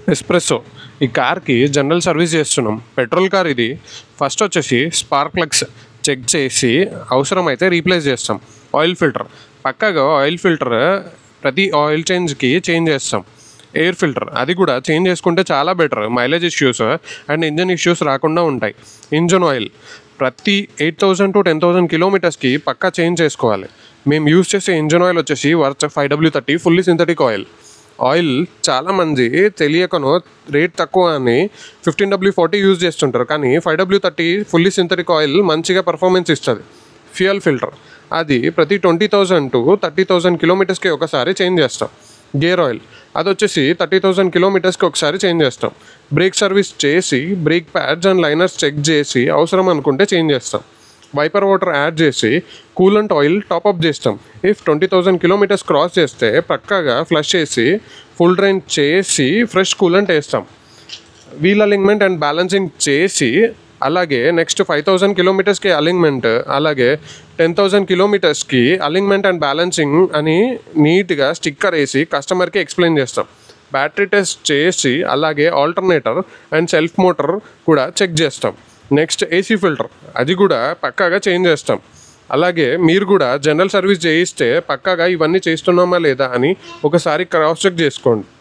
espresso ఈ కార్కి general service చేస్తున్నాం పెట్రోల్ కార్ ఇది ఫస్ట్ వచ్చేసి స్పార్క్ ప్లగ్స్ చెక్ చేసి అవసరమైతే రీప్లేస్ చేస్తాం ఆయిల్ ఫిల్టర్ పక్కాగా ఆయిల్ ఫిల్టర్ ప్రతి ఆయిల్ చేంజ్కి చేంజ్ చేస్తాం ఎయిర్ ఫిల్టర్ అది కూడా చేంజ్ చేసుకుంటే చాలా better mileage issues and engine issues రాకుండా ఉంటాయి ఇంజన్ ఆయిల్ ప్రతి eight thousand to ten thousand కిలోమీటర్స్కి పక్కా చేంజ్ చేసుకోవాలి మేము యూస్ చేసే ఇంజన్ ఆయిల్ వచ్చేసి వర్చ్ five W thirty fully synthetic oil oil చాలామంది తెలియకనో రేట్ తక్కువ అని ఫిఫ్టీన్ డబ్ల్యూ ఫార్టీ యూజ్ చేస్తుంటారు కానీ five W thirty fully synthetic oil మంచిగా పర్ఫార్మెన్స్ ఇస్తుంది ఫ్యూయల్ ఫిల్టర్ అది ప్రతి twenty thousand to thirty thousand కిలోమీటర్స్కి ఒకసారి చేంజ్ చేస్తాం గేర్ ఆయిల్ అది వచ్చేసి థర్టీ థౌజండ్ కిలోమీటర్స్కి ఒకసారి చేంజ్ చేస్తాం బ్రేక్ సర్వీస్ చేసి brake pads and liners check చేసి అవసరం అనుకుంటే చేంజ్ చేస్తాం వైపర్ వాటర్ యాడ్ చేసి కూలంట్ ఆయిల్ టాప్అప్ చేస్తాం if twenty thousand kilometers cross చేస్తే పక్కాగా ఫ్లష్ చేసి ఫుల్ డ్రైన్ చేసి ఫ్రెష్ కూలంట్ వేస్తాం వీల్ అలింగ్మెంట్ అండ్ బ్యాలెన్సింగ్ చేసి అలాగే నెక్స్ట్ ఫైవ్ థౌజండ్ కిలోమీటర్స్కి అలింగ్మెంట్ అలాగే టెన్ థౌజండ్ కిలోమీటర్స్కి అలింగ్మెంట్ అండ్ బ్యాలెన్సింగ్ అని నీట్గా స్టిక్కర్ వేసి కస్టమర్కి ఎక్స్ప్లెయిన్ చేస్తాం బ్యాటరీ టెస్ట్ చేసి అలాగే ఆల్టర్నేటర్ అండ్ సెల్ఫ్ మోటార్ కూడా చెక్ చేస్తాం నెక్స్ట్ ఏసీ ఫిల్టర్ అది కూడా పక్కాగా చేంజ్ చేస్తాం అలాగే మీరు కూడా జనరల్ సర్వీస్ చేయిస్తే పక్కాగా ఇవన్నీ చేస్తున్నామా లేదా అని ఒకసారి క్రాస్ చెక్ చేసుకోండి